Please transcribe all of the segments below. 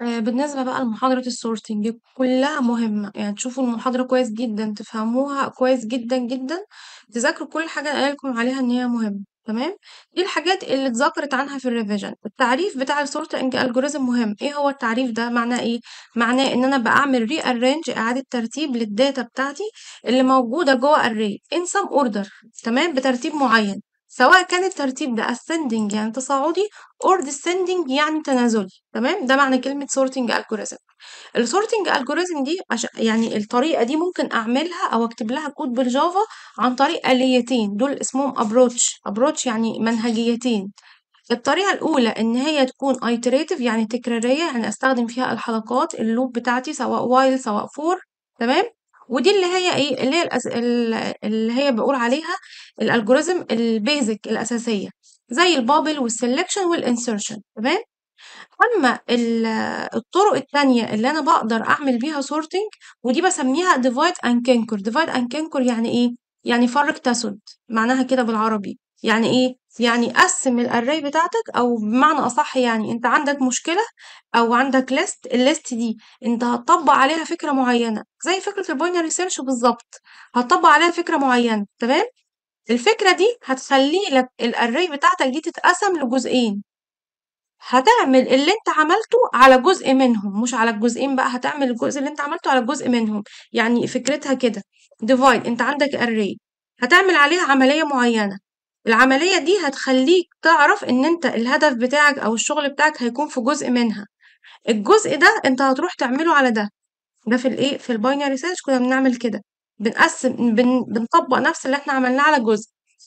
آه، بالنسبة بقى لمحاضرة السورتنج كلها مهمة يعني تشوفوا المحاضرة كويس جدا تفهموها كويس جدا جدا تذاكروا كل حاجة أنا قايلة لكم عليها إن هي مهمة تمام دي الحاجات اللي اتذكرت عنها في الريفيجن التعريف بتاع السورتنج الجوريزم مهم ايه هو التعريف ده معناه ايه معناه ان انا بعمل ري ارينج اعادة ترتيب للداتا بتاعتي اللي موجودة جوه array in some order تمام بترتيب معين سواء كان الترتيب ده ascending يعني تصاعدي or descending يعني تنازلي تمام ده معنى كلمة sorting algorithm السورتنج algorithm دي عشان يعني الطريقة دي ممكن أعملها أو أكتب لها كود بالجافا عن طريق آليتين دول اسمهم approach approach يعني منهجيتين الطريقة الأولى إن هي تكون iterative يعني تكرارية يعني أستخدم فيها الحلقات اللوب بتاعتي سواء while سواء for تمام ودي اللي هي ايه اللي هي الأس... اللي هي بقول عليها الالجوريزم البيزك الاساسيه زي البابل والسلكشن والانسرشن تمام اما الطرق التانية اللي انا بقدر اعمل بيها سورتنج ودي بسميها ديفايد اند كينكر ديفايد اند كينكر يعني ايه يعني فرق تسد معناها كده بالعربي يعني ايه يعني قسم الاري بتاعتك او بمعنى اصح يعني انت عندك مشكله او عندك ليست الليست دي انت هتطبق عليها فكره معينه زي فكره الباينري سيرش بالظبط هتطبق عليها فكره معينه تمام الفكره دي هتخلي لك الاري بتاعتك دي تتقسم لجزئين هتعمل اللي انت عملته على جزء منهم مش على الجزئين بقى هتعمل الجزء اللي انت عملته على جزء منهم يعني فكرتها كده ديفايد انت عندك array هتعمل عليها عملية معينة العملية دي هتخليك تعرف ان انت الهدف بتاعك او الشغل بتاعك هيكون في جزء منها الجزء ده انت هتروح تعمله على ده ده في الايه في الباينري سيرش كنا بنعمل كده بنقسم بن بنطبق نفس اللي احنا عملناه على جزء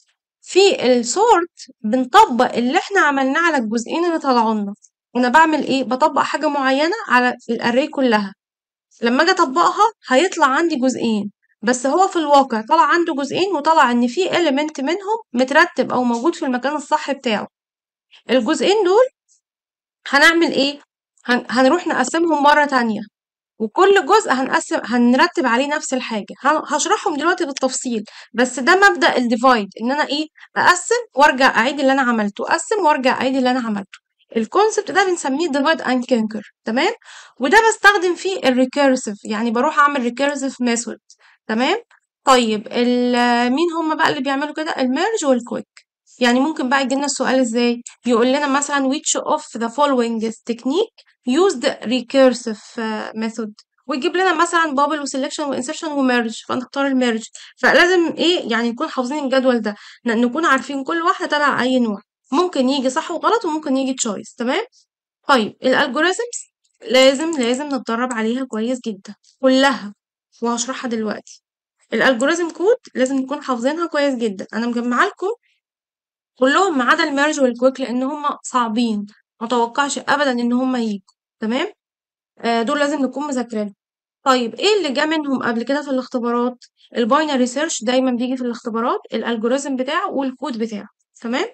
في السورت بنطبق اللي احنا عملناه على الجزئين اللي طلعوا لنا انا بعمل ايه بطبق حاجه معينه على الاري كلها لما اجي اطبقها هيطلع عندي جزئين بس هو في الواقع طلع عنده جزئين وطلع ان في element منهم مترتب او موجود في المكان الصح بتاعه الجزئين دول هنعمل ايه هنروح نقسمهم مره تانية وكل جزء هنقسم هنرتب عليه نفس الحاجة هشرحهم دلوقتي بالتفصيل بس ده مبدأ الديفايد ان انا ايه اقسم وارجع اعيد اللي انا عملته اقسم وارجع اعيد اللي انا عملته الكونسبت ده بنسميه ديفايد اند كينكر تمام وده بستخدم فيه الريكيرسيف يعني بروح اعمل ريكيرسيف ميثود تمام طيب مين هم بقى اللي بيعملوا كده الميرج والكويك يعني ممكن بقى يجيلنا السؤال ازاي يقول لنا مثلا which of the following technique used recursive method ويجيب لنا مثلا بابل وسelection وانسرشن وميرج فنختار الميرج فلازم ايه يعني نكون حافظين الجدول ده نكون عارفين كل واحده تبع اي نوع ممكن يجي صح وغلط وممكن يجي تشويس تمام طيب الالجوريزمز لازم لازم نتدرب عليها كويس جدا كلها وهشرحها دلوقتي الالجوريزم كود لازم نكون حافظينها كويس جدا انا مجمعه لكم كلهم ما عدا الميرج والكويك لان هم صعبين متوقعش ابدا ان هم يجوا تمام آه دول لازم نكون مذاكرين طيب ايه اللي جه منهم قبل كده في الاختبارات الباينري سيرش دايما بيجي في الاختبارات الالجوريزم بتاعه والكود بتاعه تمام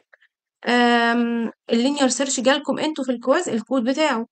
اللينير سيرش جالكم انتوا في الكواز الكود بتاعه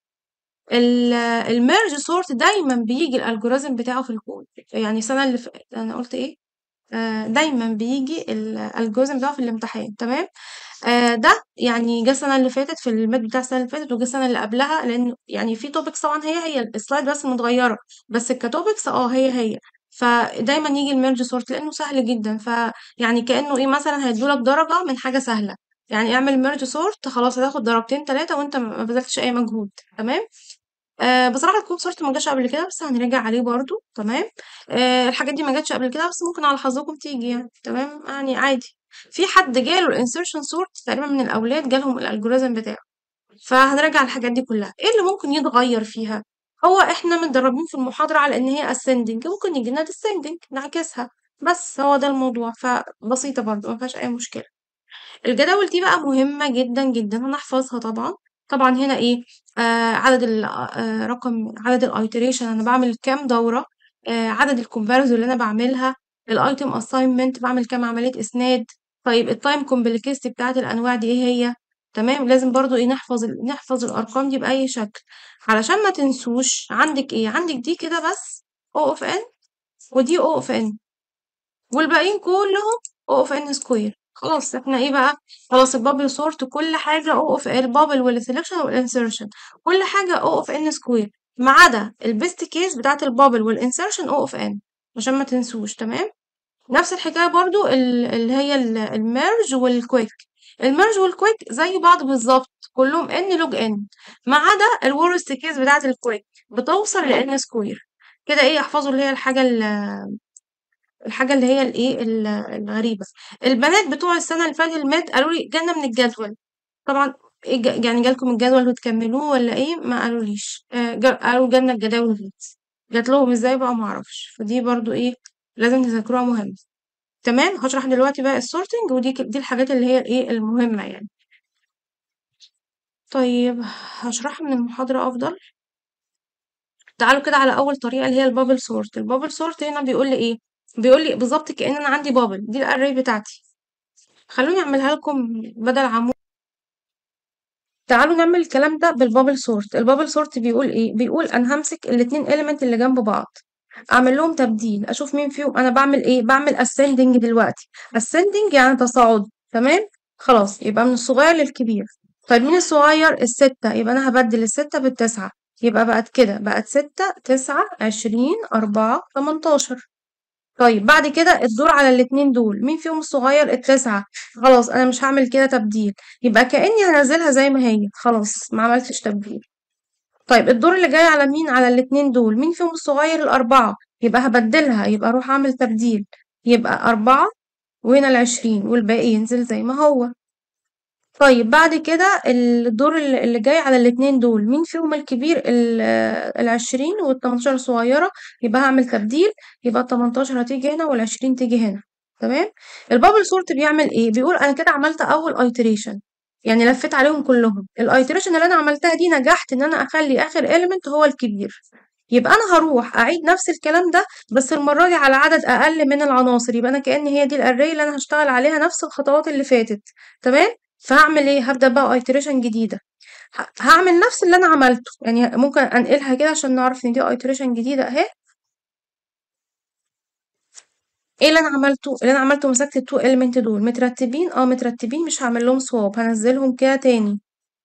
الميرج سورت دايما بيجي الالجوريزم بتاعه في الكود يعني السنه اللي ف... انا قلت ايه آه دايما بيجي الالجوريزم بتاعه في الامتحان تمام آه ده يعني جه السنه اللي فاتت في الماد بتاع السنه اللي فاتت وجه السنه اللي قبلها لان يعني في توبكس طبعا هي هي السلايد بس متغيره بس كتوبكس اه هي هي فدايما يجي الميرج سورت لانه سهل جدا فيعني كانه ايه مثلا هيدولك درجه من حاجه سهله يعني اعمل ميرج سورت خلاص هتاخد درجتين ثلاثه وانت ما بذلتش اي مجهود تمام آه بصراحه الكود سورت ما جاش قبل كده بس هنرجع عليه برضو تمام آه الحاجات دي ما جاتش قبل كده بس ممكن على حظكم تيجي يعني تمام يعني عادي في حد جاله الانسرشن سورت تقريبا من الاولاد جالهم الالجوريزم بتاعه فهنراجع الحاجات دي كلها ايه اللي ممكن يتغير فيها هو احنا متدربين في المحاضره على ان هي ascending ممكن يجي لنا descending نعكسها بس هو ده الموضوع فبسيطه برضو ما فيهاش اي مشكله الجداول دي بقى مهمه جدا جدا هنحفظها طبعا طبعا هنا ايه آه عدد ال آه رقم عدد الايتريشن انا بعمل كام دوره آه عدد الكومباريزون اللي انا بعملها الايتم اساينمنت بعمل كام عمليه اسناد طيب التايم كومبلكسيتي بتاعت الانواع دي ايه هي تمام لازم برضو ايه نحفظ نحفظ الارقام دي باي شكل علشان ما تنسوش عندك ايه عندك دي كده بس او اوف ان ودي او اوف ان والباقيين كلهم او اوف ان سكوير خلاص احنا ايه بقى خلاص البابل سورت كل حاجة او اوف البابل والسلكشن والانسرشن كل حاجة او اوف ان سكوير ما عدا البيست كيس بتاعت البابل والانسرشن او اوف ان عشان ما تنسوش تمام نفس الحكاية برضو ال- اللي هي ال- الميرج والكويك الميرج والكويك زي بعض بالظبط كلهم ان لوج ان ما عدا الورست كيس بتاعت الكويك بتوصل لان سكوير كده ايه احفظوا اللي هي الحاجة ال- الحاجة اللي هي الايه ال- الغريبة البنات بتوع السنة اللي فاتت المات قالوا لي جالنا من الجدول طبعا إيه جا- يعني جالكم الجدول وتكملوه ولا ايه ما قالوليش آه جا- قالوا جالنا الجداول جت جات لهم ازاي بقى ما اعرفش فدي برضو ايه لازم تذاكروها مهم تمام هشرح دلوقتي بقى السورتنج ودي ك- دي الحاجات اللي هي الايه المهمة يعني طيب هشرحها من المحاضرة افضل تعالوا كده على اول طريقة اللي هي البابل سورت البابل سورت هنا بيقول لي ايه بيقول لي بالظبط كأن انا عندي بابل دي الاري بتاعتي خلوني اعملها لكم بدل عمود تعالوا نعمل الكلام ده بالبابل سورت البابل سورت بيقول ايه بيقول انا همسك الاتنين element اللي جنب بعض اعمل لهم تبديل اشوف مين فيهم انا بعمل ايه بعمل ascending دلوقتي ascending يعني تصاعد تمام خلاص يبقى من الصغير للكبير طيب مين الصغير الستة يبقى انا هبدل الستة بالتسعة يبقى بقت كده بقت ستة تسعة عشرين أربعة تمنتاشر طيب بعد كده الدور على الاتنين دول مين فيهم الصغير التسعة خلاص انا مش هعمل كده تبديل يبقى كأني هنزلها زي ما هي خلاص ما عملتش تبديل طيب الدور اللي جاي على مين على الاتنين دول مين فيهم الصغير الأربعة يبقى هبدلها يبقى أروح أعمل تبديل يبقى أربعة وهنا العشرين والباقي ينزل زي ما هو طيب بعد كده الدور اللي اللي جاي على الاتنين دول مين فيهم الكبير ال- العشرين والتمنتاشر صغيرة يبقى هعمل تبديل يبقى التمنتاشر هتيجي هنا والعشرين تيجي هنا تمام البابل سورت بيعمل ايه بيقول انا كده عملت اول ايتريشن يعني لفيت عليهم كلهم الايتريشن اللي انا عملتها دي نجحت ان انا اخلي اخر element هو الكبير يبقى انا هروح اعيد نفس الكلام ده بس المره دي على عدد اقل من العناصر يبقى انا كأن هي دي الاري اللي انا هشتغل عليها نفس الخطوات اللي فاتت تمام فهعمل ايه هبدأ بقى ايتريشن جديدة ه- هعمل نفس اللي انا عملته يعني ممكن انقلها كده عشان نعرف ان دي ايتريشن جديدة اهي ايه اللي انا عملته اللي انا عملته مسكت التو element دول مترتبين اه مترتبين مش هعمل لهم swap هنزلهم كده تاني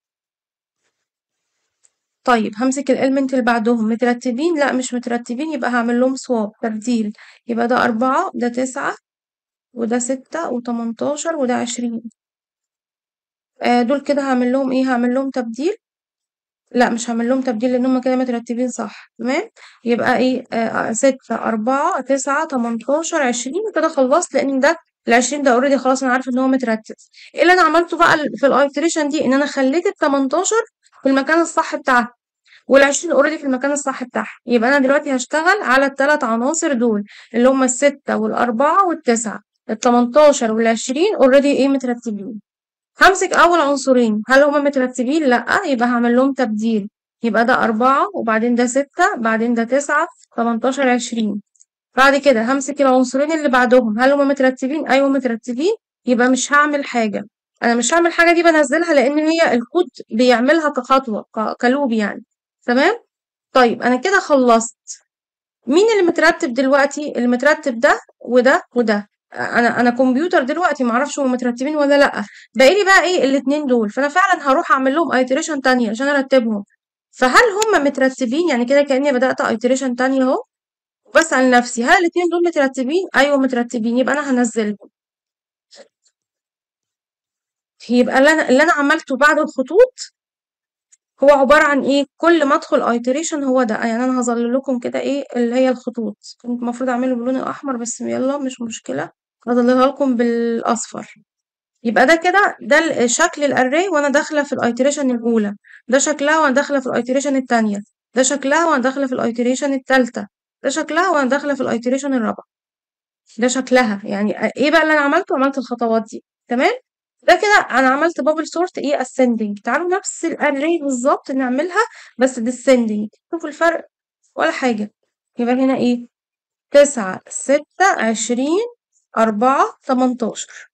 طيب همسك الاليمنت اللي بعدهم مترتبين لا مش مترتبين يبقى هعمل لهم swap تبديل يبقى ده أربعة ده تسعة وده ستة وتمنتاشر وده عشرين آه دول كده هعمل لهم ايه هعمل لهم تبديل لا مش هعمل لهم تبديل لان هم كده مترتبين صح تمام يبقى ايه آه ستة أربعة تسعة تمنتاشر عشرين كده خلصت لان ده العشرين ده اوريدي خلاص انا عارفه ان هو مترتب ايه اللي انا عملته بقى في الايتريشن دي ان انا خليت التمنتاشر في المكان الصح بتاعها والعشرين اوريدي في المكان الصح بتاعها يبقى انا دلوقتي هشتغل على الثلاث عناصر دول اللي هم الستة والأربعة والتسعة التمنتاشر والعشرين اوريدي ايه مترتبين همسك أول عنصرين هل هما مترتبين؟ لأ يبقى هعمل لهم تبديل يبقى ده أربعة وبعدين ده ستة بعدين ده تسعة تمنتاشر عشرين بعد كده همسك العنصرين اللي بعدهم هل هما مترتبين؟ أيوة مترتبين يبقى مش هعمل حاجة أنا مش هعمل حاجة دي بنزلها لأن هي الكود بيعملها كخطوة ك- كلوب يعني تمام؟ طيب أنا كده خلصت مين اللي مترتب دلوقتي اللي مترتب ده وده وده انا انا كمبيوتر دلوقتي ما اعرفش هم مترتبين ولا لا باقي لي بقى ايه الاتنين دول فانا فعلا هروح اعمل لهم ايتريشن تانية عشان ارتبهم فهل هم مترتبين يعني كده كاني بدات ايتريشن تانية اهو بسال نفسي هل الاتنين دول مترتبين ايوه مترتبين يبقى انا هنزلهم يبقى اللي انا اللي انا عملته بعد الخطوط هو عبارة عن ايه كل ما ادخل ايتريشن هو ده يعني انا هظلل لكم كده ايه اللي هي الخطوط كنت المفروض اعمله باللون الاحمر بس يلا مش مشكلة هظللها لكم بالاصفر يبقى ده كده ده ال- شكل الاري وانا داخلة في الايتريشن الاولى ده شكلها وانا داخلة في الايتريشن التانية ده شكلها وانا داخلة في الايتريشن التالتة ده شكلها وانا داخلة في الايتريشن الرابعة ده شكلها يعني ايه بقى اللي انا عملته عملت الخطوات دي تمام ده كده انا عملت بابل سورت ايه ascending تعالوا نفس الاري بالظبط نعملها بس descending شوفوا الفرق ولا حاجة يبقى هنا ايه تسعة ستة عشرين أربعة تمنتاشر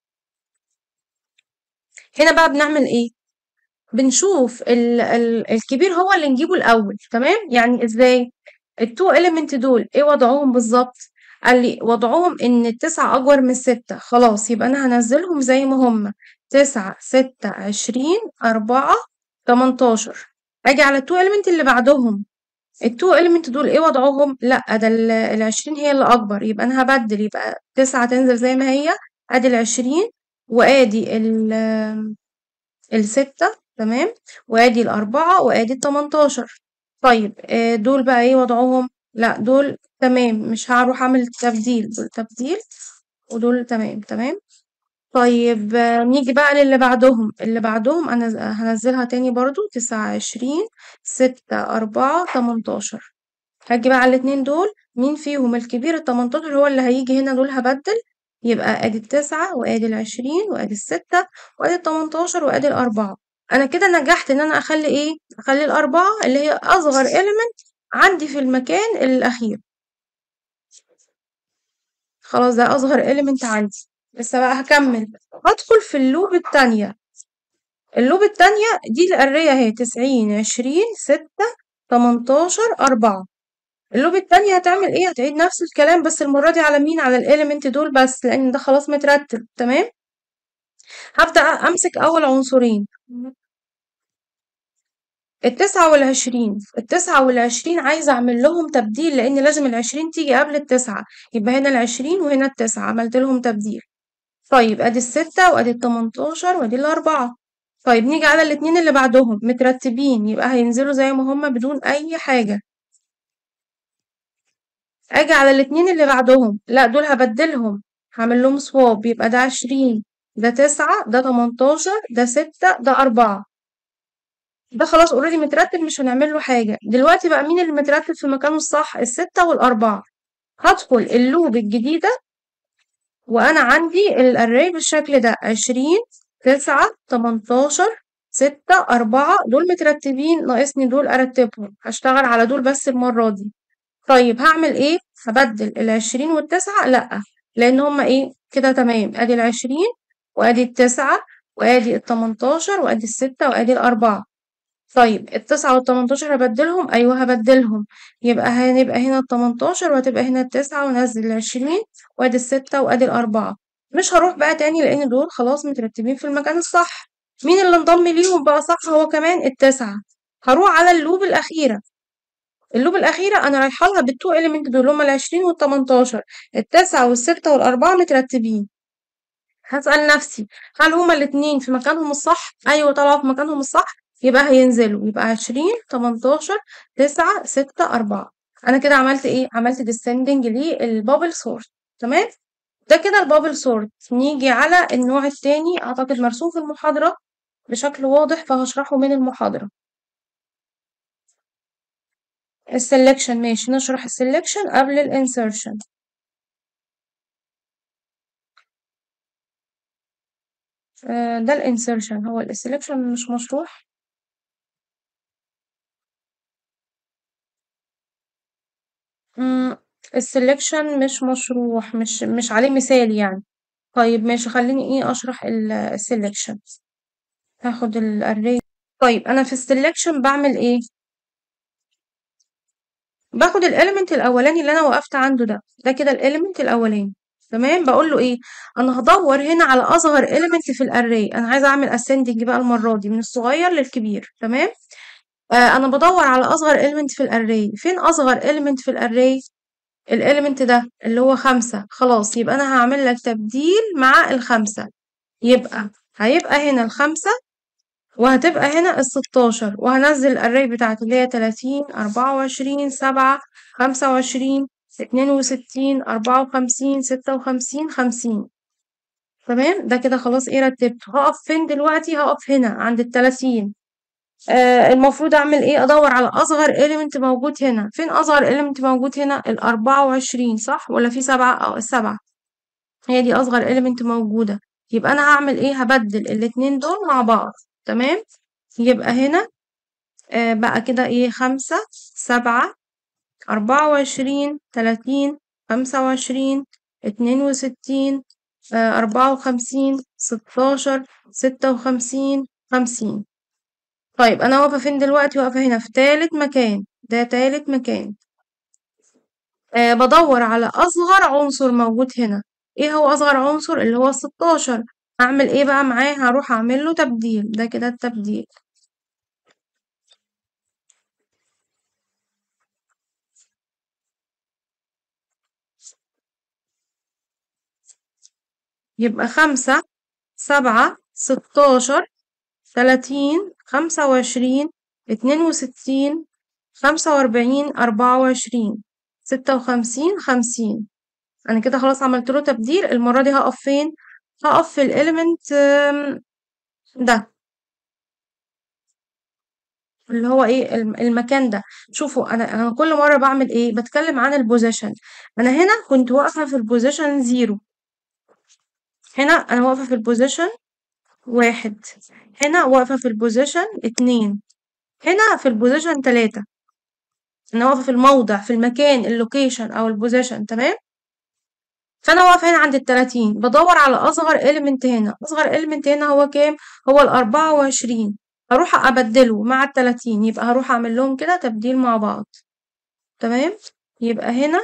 هنا بقى بنعمل ايه بنشوف ال ال الكبير هو اللي نجيبه الأول تمام يعني ازاي التو element دول ايه وضعهم بالظبط قال لي وضعهم ان التسعة اكبر من الستة خلاص يبقى انا هنزلهم زي ما هم تسعة ستة عشرين اربعة تمنتاشر اجي على التو element اللي بعدهم التو element دول ايه وضعهم لا ده العشرين هي اللي اكبر يبقى انا هبدل يبقى تسعة تنزل زي ما هي ادي العشرين وادي ال الستة تمام وادي الاربعة وادي التمنتاشر طيب آه، دول بقى ايه وضعهم لا دول تمام مش هروح اعمل تبديل دول تبديل ودول تمام تمام طيب آه، نيجي بقى للي بعدهم اللي بعدهم انا هنزلها تاني برضو تسعة عشرين ستة اربعة تمنتاشر هاجي بقى على الاتنين دول مين فيهم الكبير التمنتاشر هو اللي هيجي هنا دول هبدل يبقى ادي التسعة وادي العشرين وادي الستة وادي التمنتاشر وادي الاربعة انا كده نجحت ان انا اخلي ايه اخلي الاربعة اللي هي اصغر element عندي في المكان الاخير خلاص ده اصغر element عندي لسه بقى هكمل هدخل في اللوب التانية اللوب التانية دي الأرية اهي تسعين عشرين ستة تمنتاشر أربعة اللوب التانية هتعمل ايه هتعيد نفس الكلام بس المرة دي على مين على الاليمنت دول بس لأن ده خلاص مترتب تمام هبدأ أمسك أول عنصرين التسعة والعشرين التسعة والعشرين عايزة أعمل لهم تبديل لأن لازم العشرين تيجي قبل التسعة يبقى هنا العشرين وهنا التسعة عملت لهم تبديل طيب أدي الستة وأدي التمنتاشر وأدي الأربعة طيب نيجي على الاتنين اللي بعدهم مترتبين يبقى هينزلوا زي ما هما بدون أي حاجة أجي على الاتنين اللي بعدهم لأ دول هبدلهم هعمل لهم سواب يبقى ده عشرين ده تسعة ده تمنتاشر ده ستة ده أربعة ده خلاص اوريدي مترتب مش هنعمل له حاجة دلوقتي بقى مين اللي مترتب في مكانه الصح الستة والأربعة هدخل اللوب الجديدة وأنا عندي الأري بالشكل ده عشرين تسعة تمنتاشر ستة أربعة دول مترتبين ناقصني دول أرتبهم هشتغل على دول بس المرة دي طيب هعمل ايه هبدل العشرين والتسعة لأ لأن هما ايه كده تمام ادي العشرين وادي التسعة وادي التمنتاشر وادي الستة وادي الأربعة طيب التسعة والتمنتاشر هبدلهم أيوه هبدلهم يبقى هنبقى هنا التمنتاشر وهتبقى هنا التسعة ونزل العشرين وادي الستة وادي الأربعة مش هروح بقى تاني لأن دول خلاص مترتبين في المكان الصح مين اللي انضم ليهم بقى صح هو كمان التسعة هروح على اللوب الأخيرة اللوب الأخيرة أنا رايحة لها بالتو إليمنت دول هما العشرين والتمنتاشر التسعة والستة والأربعة مترتبين هسأل نفسي هل هما الاتنين في مكانهم الصح؟ أيوة طلعوا في مكانهم الصح يبقى هينزلوا يبقى عشرين تمنتاشر تسعة ستة أربعة أنا كده عملت إيه؟ عملت descending للبابل سورت تمام؟ ده كده البابل سورت نيجي على النوع التاني أعتقد مرسوم في المحاضرة بشكل واضح فهشرحه من المحاضرة السلكشن ماشي نشرح السلكشن قبل الانسرشن ده الانسرشن هو السلكشن مش مشروح السلكشن مش مشروح مش مش عليه مثال يعني طيب ماشي خليني ايه اشرح السلكشن هاخد الاري طيب انا في السلكشن بعمل ايه باخد الاليمنت الاولاني اللي انا وقفت عنده ده ده كده الاليمنت الاولاني تمام بقول له ايه انا هدور هنا على اصغر اليمنت في الاري انا عايزه اعمل اسندنج بقى المره دي من الصغير للكبير تمام آه انا بدور على اصغر اليمنت في الاري فين اصغر اليمنت في الاري الاليمنت ده اللي هو خمسة خلاص يبقى انا هعمل لك تبديل مع الخمسة يبقى هيبقى هنا الخمسة وهتبقى هنا الستاشر وهنزل الاري بتاعتي اللي هي تلاتين اربعة وعشرين سبعة خمسة وعشرين اتنين وستين اربعة وخمسين ستة وخمسين خمسين تمام ده كده خلاص ايه رتبت هقف فين دلوقتي هقف هنا عند التلاتين آه المفروض اعمل ايه ادور على اصغر element موجود هنا فين اصغر element موجود هنا الاربعة وعشرين صح ولا في سبعة او السبعة هي دي اصغر element موجودة يبقى انا هعمل ايه هبدل الاتنين دول مع بعض تمام يبقى هنا آه بقى كده ايه خمسة سبعة أربعة وعشرين تلاتين خمسة وعشرين اتنين وستين آه أربعة وخمسين ستاشر ستة وخمسين خمسين طيب أنا واقفة فين دلوقتي واقفة هنا في تالت مكان ده تالت مكان آه بدور على أصغر عنصر موجود هنا ايه هو أصغر عنصر اللي هو الستاشر هعمل ايه بقى معاه هروح أعمل له تبديل ده كده التبديل يبقى خمسة سبعة ستاشر تلاتين خمسة وعشرين اتنين وستين خمسة وأربعين أربعة وعشرين ستة وخمسين خمسين أنا كده خلاص عملت له تبديل المرة دي هقف فين؟ هقف في الإليمنت ده اللي هو ايه الم- المكان ده شوفوا انا انا كل مره بعمل ايه بتكلم عن البوزيشن انا هنا كنت واقفه في البوزيشن زيرو هنا انا واقفه في البوزيشن واحد هنا واقفه في البوزيشن اتنين هنا في البوزيشن تلاتة انا واقفه في الموضع في المكان اللوكيشن او البوزيشن تمام فانا واقفه هنا عند التلاتين بدور على اصغر element هنا اصغر element هنا هو كام هو الاربعة وعشرين هروح ابدله مع التلاتين يبقى هروح اعمل لهم كده تبديل مع بعض تمام يبقى هنا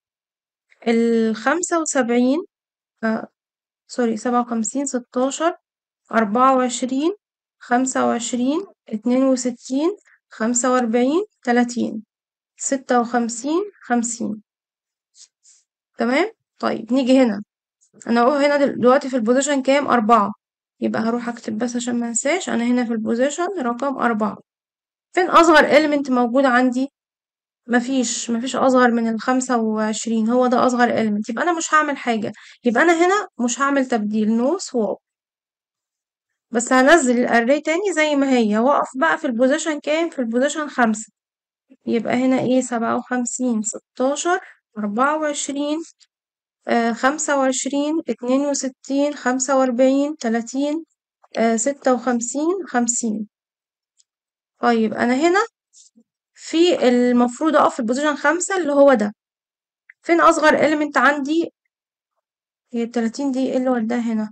الخمسة وسبعين آه سوري سبعة وخمسين ستاشر أربعة وعشرين خمسة وعشرين اتنين وستين خمسة وأربعين تلاتين ستة وخمسين خمسين تمام طيب نيجي هنا أنا أهو هنا دل- دلوقتي في البوزيشن كام أربعة يبقى هروح أكتب بس عشان منساش أنا هنا في البوزيشن رقم أربعة فين أصغر element موجود عندي مفيش مفيش أصغر من الخمسة وعشرين هو ده أصغر element يبقى أنا مش هعمل حاجة يبقى أنا هنا مش هعمل تبديل no swap بس هنزل الأري تاني زي ما هي وأقف بقى في البوزيشن كام في البوزيشن خمسة يبقى هنا ايه سبعة وخمسين ستاشر أربعة وعشرين آه خمسة وعشرين اتنين وستين خمسة وأربعين تلاتين آه ستة وخمسين خمسين طيب أنا هنا في المفروض أقف في البوزيشن خمسة اللي هو ده فين أصغر element عندي هي التلاتين دي ايه اللي وداها هنا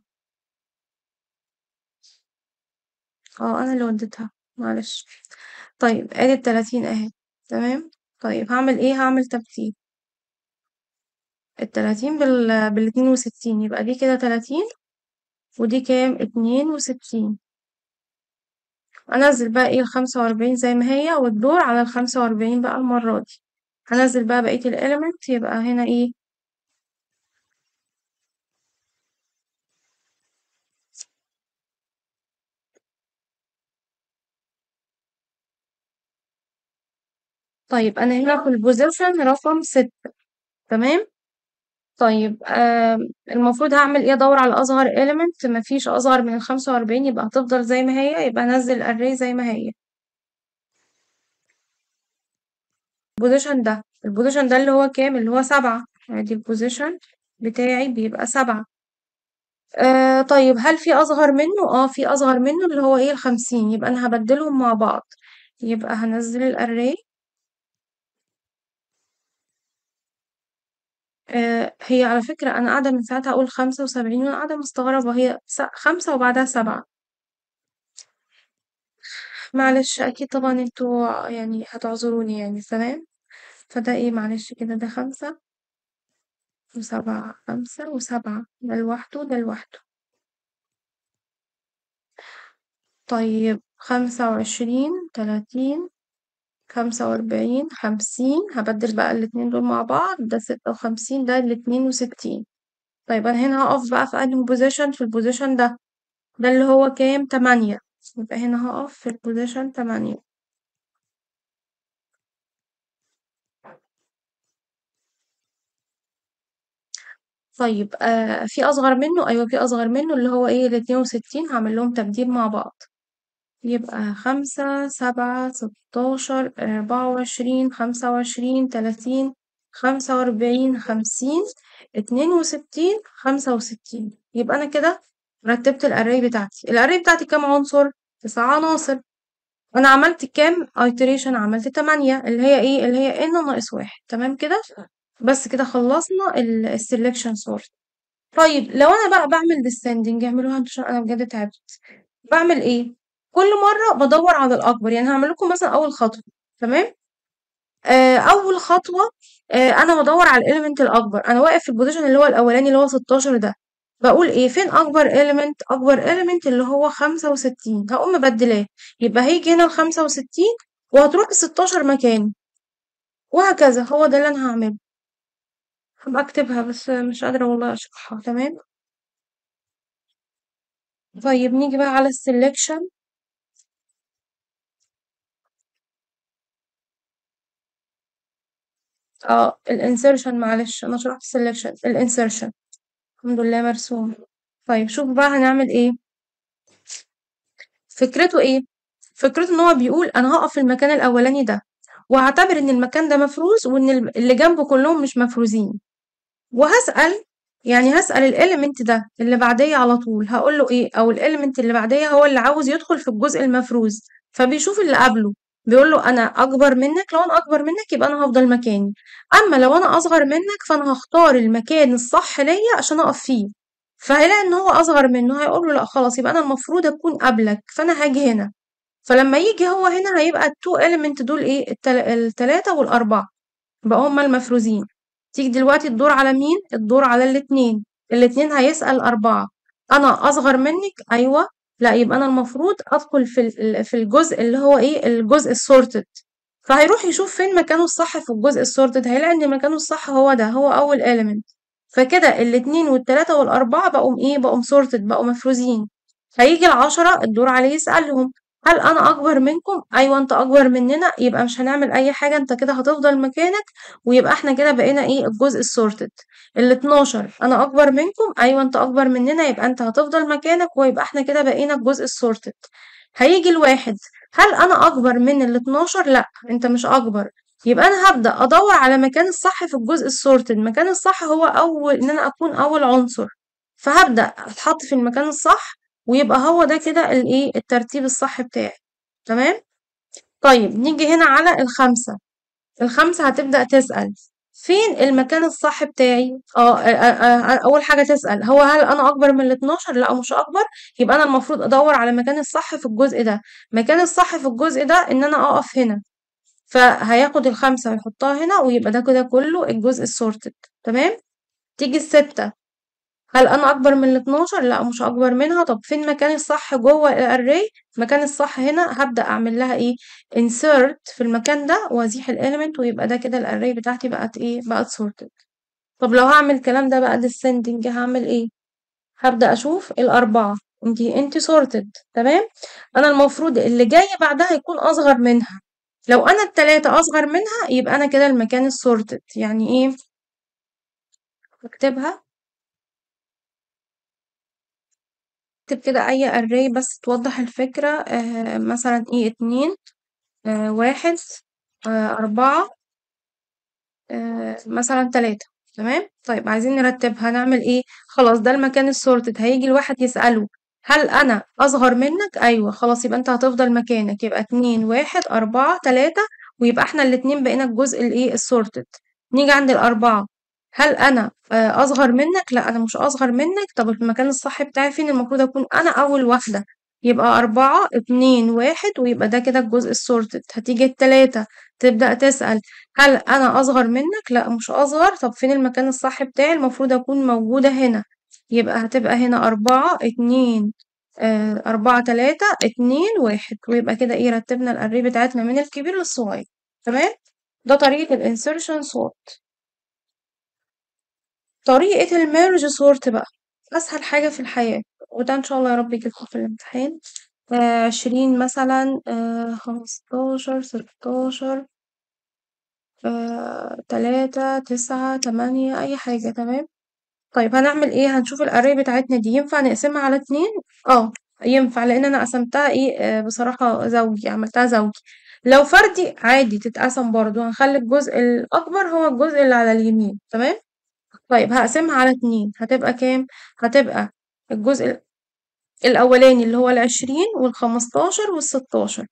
اه أنا اللي وديتها معلش طيب ادي التلاتين اهي تمام طيب هعمل ايه هعمل تبديل التلاتين بال بالاتنين وستين يبقى دي كده تلاتين ودي كام اتنين وستين انزل بقى ايه الخمسة واربعين زي ما هي والدور على الخمسة واربعين بقى المرة دي هنزل بقى بقية الاليمنت يبقى هنا ايه طيب انا هنا في البوزيشن رقم ستة تمام طيب آه المفروض هعمل ايه ادور على اصغر element مفيش اصغر من الخمسة واربعين يبقى هتفضل زي ما هي يبقى انزل الاري زي ما هي البوزيشن ده البوزيشن ده اللي هو كام اللي هو سبعة ادي البوزيشن بتاعي بيبقى سبعة آه طيب هل في اصغر منه اه في اصغر منه اللي هو ايه الخمسين يبقى انا هبدلهم مع بعض يبقى هنزل الاري آه هي على فكرة انا قاعدة من ساعتها اقول خمسة وسبعين وانا قاعدة مستغربة هي س- خمسة وبعدها سبعة معلش اكيد طبعا انتوا يعني هتعذروني يعني تمام فده ايه معلش كده ده خمسة وسبعة خمسة وسبعة ده لوحده ده لوحده طيب خمسة وعشرين تلاتين خمسة وأربعين خمسين هبدل بقى الاتنين دول مع بعض ده ستة وخمسين ده الاتنين وستين طيب أنا هنا هقف بقى في أنهي بوزيشن في البوزيشن ده ده اللي هو كام تمانية يبقى هنا هقف في البوزيشن تمانية طيب آه في أصغر منه أيوة في أصغر منه اللي هو ايه الاتنين وستين هعمل لهم تبديل مع بعض يبقى خمسة سبعة ستاشر أربعة وعشرين خمسة وعشرين تلاتين خمسة وأربعين خمسين اتنين وستين خمسة وستين يبقى أنا كده رتبت الأري بتاعتي الأري بتاعتي كام عنصر؟ تسع عناصر أنا عملت كام iteration عملت تمانية اللي هي ايه اللي هي n ناقص واحد تمام كده بس كده خلصنا ال selection sort طيب لو أنا بقى بعمل descending اعملوها انتوا عشان أنا بجد تعبت بعمل ايه كل مرة بدور على الأكبر يعني هعمل لكم مثلا أول خطوة تمام آه اول خطوه آه انا بدور على الاليمنت الاكبر انا واقف في البوزيشن اللي هو الاولاني اللي هو 16 ده بقول ايه فين اكبر اليمنت اكبر اليمنت اللي هو 65 هقوم مبدلاه يبقى هيجي هنا ال 65 وهتروح ال 16 مكانه وهكذا هو ده اللي انا هعمله هبقى اكتبها بس مش قادره والله اشرحها تمام طيب نيجي بقى على السلكشن اه الانسرشن معلش انا شرحت السلكشن الانسرشن الحمد لله مرسوم طيب شوف بقى هنعمل ايه فكرته ايه فكرته ان هو بيقول انا هقف في المكان الاولاني ده وهعتبر ان المكان ده مفروز وان اللي جنبه كلهم مش مفروزين وهسأل يعني هسأل الاليمنت ده اللي بعديه على طول هقول له ايه او الاليمنت اللي بعديه هو اللي عاوز يدخل في الجزء المفروز فبيشوف اللي قبله بيقول له انا اكبر منك لو انا اكبر منك يبقى انا هفضل مكاني اما لو انا اصغر منك فانا هختار المكان الصح ليا عشان اقف فيه فهيلاقي ان هو اصغر منه هيقول له لا خلاص يبقى انا المفروض اكون قبلك فانا هاجي هنا فلما يجي هو هنا هيبقى التو element دول ايه التل... التلاتة والأربعة بقى هما المفروزين تيجي دلوقتي الدور على مين الدور على الاتنين الاتنين هيسأل أربعة أنا أصغر منك أيوة لا يبقى أنا المفروض أدخل في ال- في الجزء اللي هو ايه الجزء السورتد فهيروح يشوف فين مكانه الصح في الجزء السورتد هيلاقي ان مكانه الصح هو ده هو أول element فكده الاتنين والتلاتة والأربعة بقوا ايه بقوا sorted بقوا مفروزين هيجي العشرة الدور عليه يسألهم هل أنا أكبر منكم؟ أيوة أنت أكبر مننا يبقى مش هنعمل أي حاجة أنت كده هتفضل مكانك ويبقى احنا كده بقينا ايه الجزء السورتد ال 12 أنا أكبر منكم أيوة أنت أكبر مننا يبقى أنت هتفضل مكانك ويبقى احنا كده بقينا الجزء السورتد هيجي الواحد هل أنا أكبر من ال 12؟ لأ أنت مش أكبر يبقى أنا هبدأ أدور على مكان الصح في الجزء السورتد المكان الصح هو أول إن أنا أكون أول عنصر فهبدأ أتحط في المكان الصح ويبقى هو ده كده الايه الترتيب الصح بتاعي تمام طيب نيجي هنا على الخمسة الخمسة هتبدأ تسأل فين المكان الصح بتاعي اه آه، آه، آه، اول حاجة تسأل هو هل انا اكبر من ال 12 لا مش اكبر يبقى انا المفروض ادور على المكان الصح في الجزء ده المكان الصح في الجزء ده ان انا اقف هنا فهياخد الخمسة ويحطها هنا ويبقى ده كده كله الجزء السورتد تمام تيجي الستة هل انا اكبر من ال 12 لا مش اكبر منها طب فين مكاني الصح جوه الاري مكان الصح هنا هبدا اعمل لها ايه insert في المكان ده وازيح الاليمنت ويبقى ده كده الاري بتاعتي بقت ايه بقت sorted طب لو هعمل الكلام ده بقى descending هعمل ايه هبدا اشوف الاربعه انتي انتي sorted تمام انا المفروض اللي جاي بعدها يكون اصغر منها لو انا التلاتة اصغر منها يبقى انا كده المكان السورتد يعني ايه اكتبها اكتب كده أي array بس توضح الفكرة آه مثلا ايه اتنين آه واحد آه أربعة آه مثلا تلاتة تمام طيب عايزين نرتبها هنعمل ايه خلاص ده المكان السورتد هيجي الواحد يسأله هل أنا أصغر منك أيوة خلاص يبقى أنت هتفضل مكانك يبقى اتنين واحد أربعة تلاتة ويبقى احنا الاتنين بقينا الجزء الايه السورتد نيجي عند الأربعة هل أنا آه، أصغر منك؟ لأ أنا مش أصغر منك طب المكان الصح بتاعي فين؟ المفروض أكون أنا أول واحدة يبقى أربعة اتنين واحد ويبقى ده كده الجزء السورتد هتيجي التلاتة تبدأ تسأل هل أنا أصغر منك؟ لأ مش أصغر طب فين المكان الصح بتاعي؟ المفروض أكون موجودة هنا يبقى هتبقى هنا أربعة اتنين آه أربعة تلاتة اتنين واحد ويبقى كده ايه رتبنا الأري بتاعتنا من الكبير للصغير تمام؟ ده طريقة الانسرشن sort طريقة الميرج سورت بقى أسهل حاجة في الحياة وده إن شاء الله يا رب يجيلكوا في الامتحان آه عشرين مثلا آه خمستاشر ستاشر آه تلاتة تسعة تمانية أي حاجة تمام طيب هنعمل ايه هنشوف الأري بتاعتنا دي ينفع نقسمها على اتنين اه ينفع لأن أنا قسمتها ايه آه بصراحة زوجي عملتها زوجي لو فردي عادي تتقسم برضو هنخلي الجزء الأكبر هو الجزء اللي على اليمين تمام طيب هقسمها على اتنين هتبقى كام؟ هتبقى الجزء الأولاني اللي هو العشرين والخمستاشر والستاشر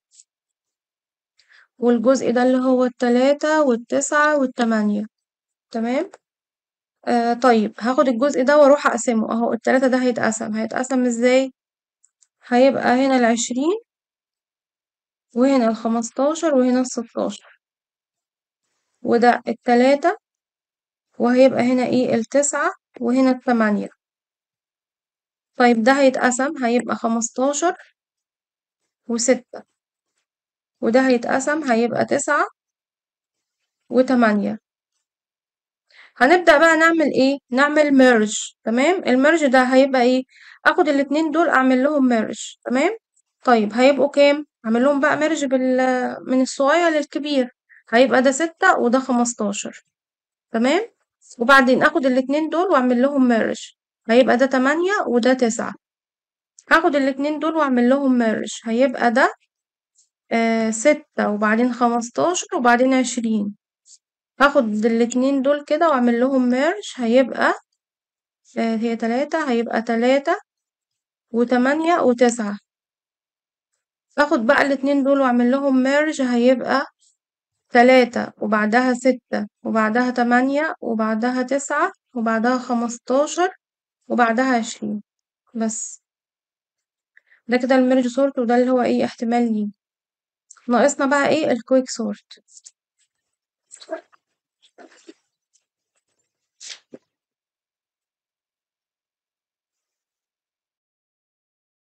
والجزء ده اللي هو التلاتة والتسعة والتمانية تمام؟ آه طيب هاخد الجزء ده واروح اقسمه اهو التلاتة ده هيتقسم هيتقسم ازاي؟ هيبقى هنا العشرين وهنا الخمستاشر وهنا الستاشر وده التلاتة وهيبقى هنا ايه التسعة وهنا التمانية طيب ده هيتقسم هيبقى خمستاشر وستة وده هيتقسم هيبقى تسعة وتمانية هنبدأ بقى نعمل ايه نعمل ميرج تمام الميرج ده هيبقى ايه اخد الاتنين دول اعمل لهم ميرج تمام طيب هيبقوا كام اعمل لهم بقى ميرج بال من الصغير للكبير هيبقى ده ستة وده خمستاشر تمام وبعدين اخد الاتنين دول واعمل لهم ميرج هيبقى ده تمانية وده تسعة هاخد الاتنين دول واعمل لهم ميرج هيبقى ده آه ستة وبعدين خمستاشر وبعدين عشرين هاخد الاتنين دول كده واعمل لهم ميرج هيبقى آه هي تلاتة هيبقى تلاتة وتمانية وتسعة باخد بقى الاتنين دول واعمل لهم ميرج هيبقى تلاتة وبعدها ستة وبعدها تمانية وبعدها تسعة وبعدها خمستاشر وبعدها عشرين بس ده كده الميرج سورت وده اللي هو ايه احتمال ليه ناقصنا بقى ايه الكويك سورت